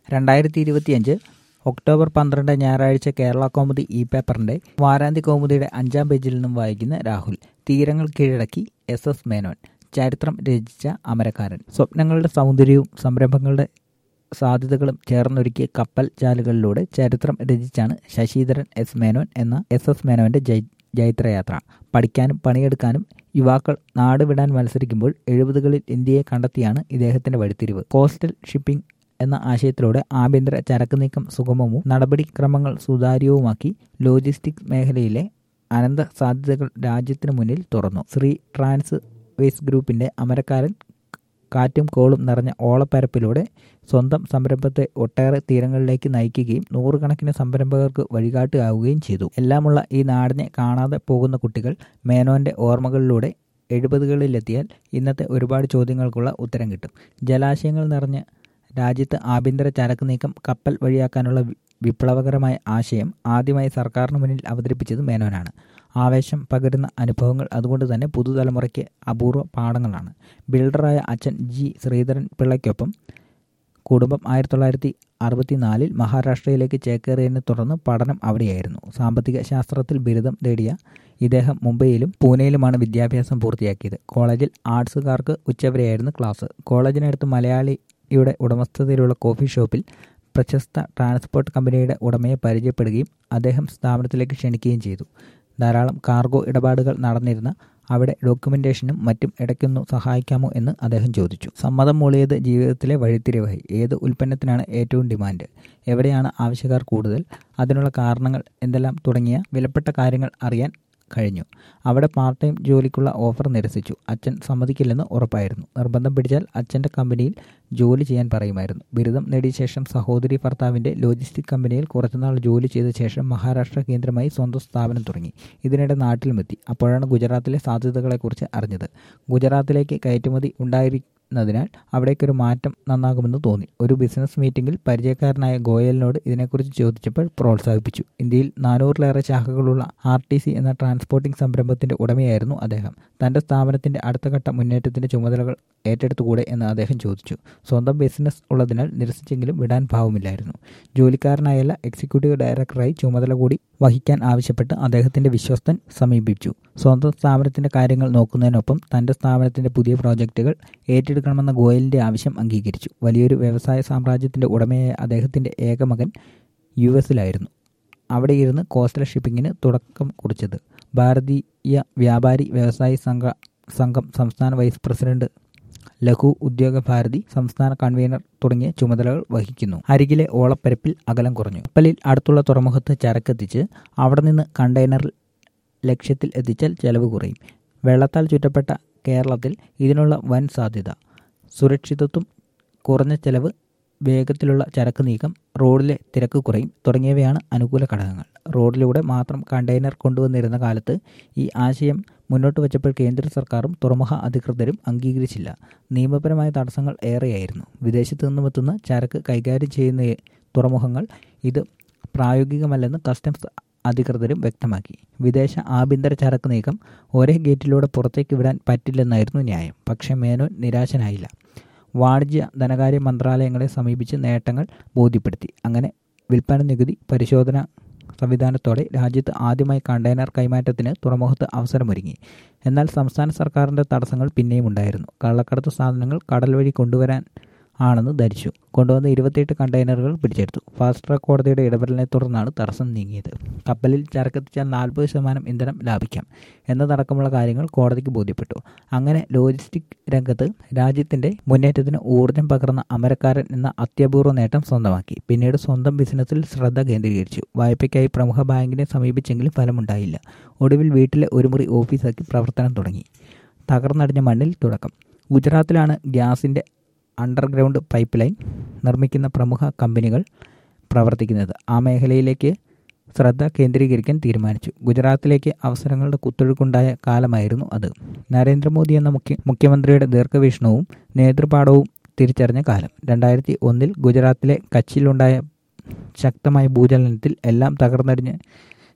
രണ്ടായിരത്തി ഇരുപത്തിയഞ്ച് ഒക്ടോബർ പന്ത്രണ്ട് ഞായറാഴ്ച കേരള കൗമുദി ഇ പേപ്പറിന്റെ വാരാന്ത്യ കൗമുദിയുടെ അഞ്ചാം പേജിൽ നിന്നും വായിക്കുന്ന രാഹുൽ തീരങ്ങൾ കീഴടക്കി എസ് എസ് മേനോൻ ചരിത്രം രചിച്ച അമരക്കാരൻ സ്വപ്നങ്ങളുടെ സൗന്ദര്യവും സംരംഭങ്ങളുടെ സാധ്യതകളും ചേർന്നൊരുക്കിയ കപ്പൽ ചാലുകളിലൂടെ ചരിത്രം രചിച്ചാണ് ശശിധരൻ എസ് മേനോൻ എന്ന എസ് എസ് മേനോന്റെ ജൈ ജൈത്രയാത്ര പഠിക്കാനും പണിയെടുക്കാനും യുവാക്കൾ നാട് വിടാൻ മത്സരിക്കുമ്പോൾ എഴുപതുകളിൽ ഇന്ത്യയെ കണ്ടെത്തിയാണ് ഇദ്ദേഹത്തിന്റെ വഴിത്തിരിവ് കോസ്റ്റൽ ഷിപ്പിംഗ് എന്ന ആശയത്തിലൂടെ ആഭ്യന്തര ചരക്ക് നീക്കം സുഗമവും നടപടിക്രമങ്ങൾ സുതാര്യവുമാക്കി ലോജിസ്റ്റിക്സ് മേഖലയിലെ അനന്ത സാധ്യതകൾ രാജ്യത്തിനു മുന്നിൽ തുറന്നു ശ്രീ ട്രാൻസ് വേസ് ഗ്രൂപ്പിന്റെ അമരക്കാരൻ കാറ്റും കോളും നിറഞ്ഞ ഓളപ്പരപ്പിലൂടെ സ്വന്തം സംരംഭത്തെ ഒട്ടേറെ തീരങ്ങളിലേക്ക് നയിക്കുകയും നൂറുകണക്കിന് സംരംഭകർക്ക് വഴികാട്ടുകയും ചെയ്തു എല്ലാമുള്ള ഈ നാടിനെ കാണാതെ പോകുന്ന കുട്ടികൾ മേനോന്റെ ഓർമ്മകളിലൂടെ എഴുപതുകളിലെത്തിയാൽ ഇന്നത്തെ ഒരുപാട് ചോദ്യങ്ങൾക്കുള്ള ഉത്തരം കിട്ടും ജലാശയങ്ങൾ നിറഞ്ഞ് രാജ്യത്ത് ആഭ്യന്തര ചരക്ക് നീക്കം കപ്പൽ വഴിയാക്കാനുള്ള വിപ്ലവകരമായ ആശയം ആദ്യമായി സർക്കാരിന് മുന്നിൽ അവതരിപ്പിച്ചത് മേനോനാണ് ആവേശം പകരുന്ന അനുഭവങ്ങൾ അതുകൊണ്ട് തന്നെ പുതുതലമുറയ്ക്ക് അപൂർവ പാഠങ്ങളാണ് ബിൽഡറായ അച്ഛൻ ജി ശ്രീധരൻ പിള്ളയ്ക്കൊപ്പം കുടുംബം ആയിരത്തി തൊള്ളായിരത്തി അറുപത്തിനാലിൽ മഹാരാഷ്ട്രയിലേക്ക് ചേക്കേറിയതിനെ തുടർന്ന് പഠനം അവിടെയായിരുന്നു സാമ്പത്തിക ശാസ്ത്രത്തിൽ ബിരുദം നേടിയ ഇദ്ദേഹം മുംബൈയിലും പൂനെയിലുമാണ് വിദ്യാഭ്യാസം പൂർത്തിയാക്കിയത് കോളേജിൽ ആർട്സുകാർക്ക് ഉച്ചവരെയായിരുന്നു ക്ലാസ് കോളേജിനടുത്ത് മലയാളിയുടെ ഉടമസ്ഥതയിലുള്ള കോഫി ഷോപ്പിൽ പ്രശസ്ത ട്രാൻസ്പോർട്ട് കമ്പനിയുടെ ഉടമയെ പരിചയപ്പെടുകയും അദ്ദേഹം സ്ഥാപനത്തിലേക്ക് ക്ഷണിക്കുകയും ചെയ്തു ധാരാളം കാർഗോ ഇടപാടുകൾ നടന്നിരുന്ന അവിടെ ഡോക്യുമെന്റേഷനും മറ്റും ഇടയ്ക്കൊന്നു സഹായിക്കാമോ എന്ന് അദ്ദേഹം ചോദിച്ചു സമ്മതം മൂളിയത് ജീവിതത്തിലെ വഴിത്തിരിവായി ഏത് ഉൽപ്പന്നത്തിനാണ് ഏറ്റവും ഡിമാൻഡ് എവിടെയാണ് ആവശ്യക്കാർ കൂടുതൽ അതിനുള്ള കാരണങ്ങൾ എന്തെല്ലാം തുടങ്ങിയ വിലപ്പെട്ട കാര്യങ്ങൾ അറിയാൻ കഴിഞ്ഞു അവിടെ പാർട്ട് ടൈം ജോലിക്കുള്ള ഓഫർ നിരസിച്ചു അച്ഛൻ സമ്മതിക്കില്ലെന്ന് ഉറപ്പായിരുന്നു നിർബന്ധം പിടിച്ചാൽ അച്ഛൻ്റെ കമ്പനിയിൽ ജോലി ചെയ്യാൻ പറയുമായിരുന്നു ബിരുദം നേടിയ ശേഷം സഹോദരി ഭർത്താവിൻ്റെ ലോജിസ്റ്റിക് കമ്പനിയിൽ കുറച്ചുനാൾ ജോലി ചെയ്ത ശേഷം മഹാരാഷ്ട്ര കേന്ദ്രമായി സ്വന്തം സ്ഥാപനം തുടങ്ങി ഇതിനിടെ നാട്ടിലുമെത്തി അപ്പോഴാണ് ഗുജറാത്തിലെ സാധ്യതകളെക്കുറിച്ച് അറിഞ്ഞത് ഗുജറാത്തിലേക്ക് കയറ്റുമതി ഉണ്ടായി ന്നതിനാൽ അവിടേക്കൊരു മാറ്റം നന്നാകുമെന്ന് തോന്നി ഒരു ബിസിനസ് മീറ്റിംഗിൽ പരിചയക്കാരനായ ഗോയലിനോട് ഇതിനെക്കുറിച്ച് ചോദിച്ചപ്പോൾ പ്രോത്സാഹിപ്പിച്ചു ഇന്ത്യയിൽ നാനൂറിലേറെ ശാഖകളുള്ള ആർ ടി സി എന്ന ട്രാൻസ്പോർട്ടിംഗ് സംരംഭത്തിന്റെ ഉടമയായിരുന്നു അദ്ദേഹം തന്റെ സ്ഥാപനത്തിന്റെ അടുത്ത ഘട്ട മുന്നേറ്റത്തിന്റെ ചുമതലകൾ ഏറ്റെടുത്തുകൂടെ എന്ന് അദ്ദേഹം ചോദിച്ചു സ്വന്തം ബിസിനസ് ഉള്ളതിനാൽ നിരസിച്ചെങ്കിലും വിടാൻ ഭാവമില്ലായിരുന്നു ജോലിക്കാരനായല്ല എക്സിക്യൂട്ടീവ് ഡയറക്ടറായി ചുമതല കൂടി വഹിക്കാൻ ആവശ്യപ്പെട്ട് അദ്ദേഹത്തിന്റെ വിശ്വസ്തൻ സമീപിച്ചു സ്വന്തം സ്ഥാപനത്തിന്റെ കാര്യങ്ങൾ നോക്കുന്നതിനൊപ്പം തന്റെ സ്ഥാപനത്തിന്റെ പുതിയ പ്രോജക്റ്റുകൾ ഏറ്റെടുക്കണമെന്ന ഗോയലിന്റെ ആവശ്യം അംഗീകരിച്ചു വലിയൊരു വ്യവസായ സാമ്രാജ്യത്തിന്റെ ഉടമയായ അദ്ദേഹത്തിന്റെ ഏക മകൻ യു എസിലായിരുന്നു അവിടെ ഇരുന്ന് കോസ്റ്റൽ ഷിപ്പിങ്ങിന് തുടക്കം കുറിച്ചത് ഭാരതീയ വ്യാപാരി വ്യവസായി സംഘ സംഘം സംസ്ഥാന വൈസ് പ്രസിഡന്റ് ലഘു ഉദ്യോഗ ഭാരതി സംസ്ഥാന കൺവീനർ തുടങ്ങിയ ചുമതലകൾ വഹിക്കുന്നു അരികിലെ ഓളപ്പരപ്പിൽ അകലം കുറഞ്ഞു കപ്പലിൽ അടുത്തുള്ള തുറമുഖത്ത് ചരക്കെത്തിച്ച് അവിടെ നിന്ന് കണ്ടെയ്നറിൽ ലക്ഷ്യത്തിൽ എത്തിച്ചാൽ ചെലവ് കുറയും വെള്ളത്താൽ ചുറ്റപ്പെട്ട കേരളത്തിൽ ഇതിനുള്ള വൻ സാധ്യത സുരക്ഷിതത്വം കുറഞ്ഞ ചെലവ് വേഗത്തിലുള്ള ചരക്ക് നീക്കം റോഡിലെ തിരക്ക് കുറയും തുടങ്ങിയവയാണ് അനുകൂല ഘടകങ്ങൾ റോഡിലൂടെ മാത്രം കണ്ടെയ്നർ കൊണ്ടുവന്നിരുന്ന കാലത്ത് ഈ ആശയം മുന്നോട്ട് വച്ചപ്പോൾ കേന്ദ്ര സർക്കാരും തുറമുഖ അധികൃതരും അംഗീകരിച്ചില്ല നിയമപരമായ തടസ്സങ്ങൾ ഏറെയായിരുന്നു വിദേശത്തു നിന്നുമെത്തുന്ന ചരക്ക് കൈകാര്യം ചെയ്യുന്ന തുറമുഖങ്ങൾ ഇത് പ്രായോഗികമല്ലെന്ന് കസ്റ്റംസ് അധികൃതരും വ്യക്തമാക്കി വിദേശ ആഭ്യന്തര ചരക്ക് നീക്കം ഒരേ ഗേറ്റിലൂടെ പുറത്തേക്ക് വിടാൻ പറ്റില്ലെന്നായിരുന്നു ന്യായം പക്ഷേ മേനോൻ നിരാശനായില്ല വാണിജ്യ ധനകാര്യ മന്ത്രാലയങ്ങളെ സമീപിച്ച് നേട്ടങ്ങൾ ബോധ്യപ്പെടുത്തി അങ്ങനെ വിൽപ്പന നികുതി പരിശോധന സംവിധാനത്തോടെ രാജ്യത്ത് ആദ്യമായി കണ്ടെയ്നർ കൈമാറ്റത്തിന് തുറമുഖത്ത് അവസരമൊരുങ്ങി എന്നാൽ സംസ്ഥാന സർക്കാരിൻ്റെ തടസ്സങ്ങൾ പിന്നെയും ഉണ്ടായിരുന്നു കള്ളക്കടത്ത് സാധനങ്ങൾ കടൽ വഴി കൊണ്ടുവരാൻ ആണെന്ന് ധരിച്ചു കൊണ്ടുവന്ന ഇരുപത്തിയെട്ട് കണ്ടെയ്നറുകൾ പിടിച്ചെടുത്തു ഫാസ്റ്റ് ട്രാക്ക് കോടതിയുടെ ഇടപെടലിനെ തുടർന്നാണ് തടസ്സം നീങ്ങിയത് കപ്പലിൽ ചരക്കെത്തിച്ചാൽ നാൽപ്പത് ശതമാനം ഇന്ധനം ലാഭിക്കാം എന്നതടക്കമുള്ള കാര്യങ്ങൾ കോടതിക്ക് ബോധ്യപ്പെട്ടു അങ്ങനെ ലോജിസ്റ്റിക് രംഗത്ത് രാജ്യത്തിന്റെ മുന്നേറ്റത്തിന് ഊർജം പകർന്ന അമരക്കാരൻ എന്ന അത്യപൂർവ്വ നേട്ടം സ്വന്തമാക്കി പിന്നീട് സ്വന്തം ബിസിനസ്സിൽ ശ്രദ്ധ കേന്ദ്രീകരിച്ചു വായ്പയ്ക്കായി പ്രമുഖ ബാങ്കിനെ സമീപിച്ചെങ്കിലും ഫലമുണ്ടായില്ല ഒടുവിൽ വീട്ടിലെ ഒരു മുറി ഓഫീസാക്കി പ്രവർത്തനം തുടങ്ങി തകർന്നടിഞ്ഞ മണ്ണിൽ തുടക്കം ഗുജറാത്തിലാണ് ഗ്യാസിന്റെ അണ്ടർഗ്രൗണ്ട് പൈപ്പ് ലൈൻ നിർമ്മിക്കുന്ന പ്രമുഖ കമ്പനികൾ പ്രവർത്തിക്കുന്നത് ആ മേഖലയിലേക്ക് ശ്രദ്ധ കേന്ദ്രീകരിക്കാൻ തീരുമാനിച്ചു ഗുജറാത്തിലേക്ക് അവസരങ്ങളുടെ കുത്തൊഴുക്കുണ്ടായ കാലമായിരുന്നു അത് നരേന്ദ്രമോദി എന്ന മുഖ്യ മുഖ്യമന്ത്രിയുടെ ദീർഘവീക്ഷണവും നേതൃപാഠവും തിരിച്ചറിഞ്ഞ കാലം രണ്ടായിരത്തി ഒന്നിൽ ഗുജറാത്തിലെ കച്ചിലുണ്ടായ ശക്തമായ ഭൂചലനത്തിൽ എല്ലാം തകർന്നടിഞ്ഞ്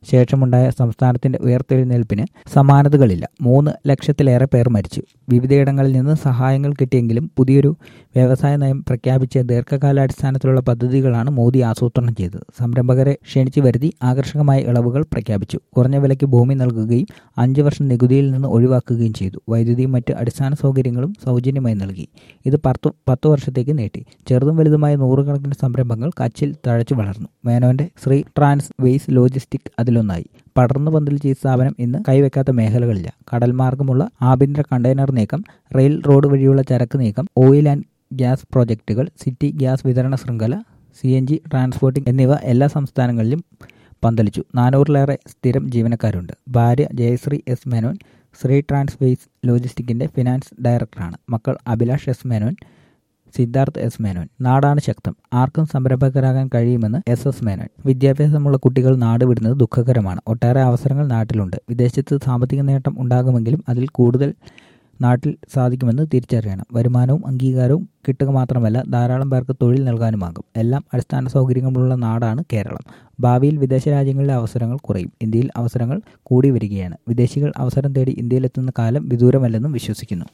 ശേഷമുണ്ടായ സംസ്ഥാനത്തിന്റെ ഉയർത്തെഴുന്നേൽപ്പിന് സമാനതകളില്ല മൂന്ന് ലക്ഷത്തിലേറെ പേർ മരിച്ചു വിവിധയിടങ്ങളിൽ നിന്ന് സഹായങ്ങൾ കിട്ടിയെങ്കിലും പുതിയൊരു വ്യവസായ നയം പ്രഖ്യാപിച്ച ദീർഘകാലാടിസ്ഥാനത്തിലുള്ള പദ്ധതികളാണ് മോദി ആസൂത്രണം ചെയ്തത് സംരംഭകരെ ക്ഷണിച്ചു വരുത്തി ആകർഷകമായ ഇളവുകൾ പ്രഖ്യാപിച്ചു കുറഞ്ഞ വിലയ്ക്ക് ഭൂമി നൽകുകയും അഞ്ച് വർഷം നികുതിയിൽ നിന്ന് ഒഴിവാക്കുകയും ചെയ്തു വൈദ്യുതിയും മറ്റ് അടിസ്ഥാന സൗകര്യങ്ങളും സൗജന്യമായി നൽകി ഇത് പത്ത് പത്ത് വർഷത്തേക്ക് നീട്ടി ചെറുതും വലുതുമായ നൂറുകണക്കിന് സംരംഭങ്ങൾ കച്ചിൽ തഴച്ചു വളർന്നു മേനോന്റെ ശ്രീ ട്രാൻസ് വെയ്സ് ലോജിസ്റ്റിക് അതിലൊന്നായി പടർന്നു പന്തലിച്ച ഈ സ്ഥാപനം ഇന്ന് കൈവെക്കാത്ത മേഖലകളില്ല കടൽ മാർഗമുള്ള ആഭ്യന്തര കണ്ടെയ്നർ നീക്കം റെയിൽ റോഡ് വഴിയുള്ള ചരക്ക് നീക്കം ഓയിൽ ആൻഡ് ഗ്യാസ് പ്രോജക്റ്റുകൾ സിറ്റി ഗ്യാസ് വിതരണ ശൃംഖല സി എൻ ജി ട്രാൻസ്പോർട്ടിംഗ് എന്നിവ എല്ലാ സംസ്ഥാനങ്ങളിലും പന്തലിച്ചു നാനൂറിലേറെ സ്ഥിരം ജീവനക്കാരുണ്ട് ഭാര്യ ജയശ്രീ എസ് മേനോൻ ശ്രീ ട്രാൻസ്വേസ് ലോജിസ്റ്റിക്കിന്റെ ഫിനാൻസ് ഡയറക്ടറാണ് മക്കൾ അഭിലാഷ് എസ് മേനോൻ സിദ്ധാർത്ഥ് എസ് മേനോൻ നാടാണ് ശക്തം ആർക്കും സംരംഭകരാകാൻ കഴിയുമെന്ന് എസ് എസ് മേനോൻ വിദ്യാഭ്യാസമുള്ള കുട്ടികൾ നാട് വിടുന്നത് ദുഃഖകരമാണ് ഒട്ടേറെ അവസരങ്ങൾ നാട്ടിലുണ്ട് വിദേശത്ത് സാമ്പത്തിക നേട്ടം ഉണ്ടാകുമെങ്കിലും അതിൽ കൂടുതൽ നാട്ടിൽ സാധിക്കുമെന്ന് തിരിച്ചറിയണം വരുമാനവും അംഗീകാരവും കിട്ടുക മാത്രമല്ല ധാരാളം പേർക്ക് തൊഴിൽ നൽകാനുമാകും എല്ലാം അടിസ്ഥാന സൗകര്യങ്ങളുള്ള നാടാണ് കേരളം ഭാവിയിൽ വിദേശ രാജ്യങ്ങളിലെ അവസരങ്ങൾ കുറയും ഇന്ത്യയിൽ അവസരങ്ങൾ കൂടി വരികയാണ് വിദേശികൾ അവസരം തേടി ഇന്ത്യയിലെത്തുന്ന കാലം വിദൂരമല്ലെന്നും വിശ്വസിക്കുന്നു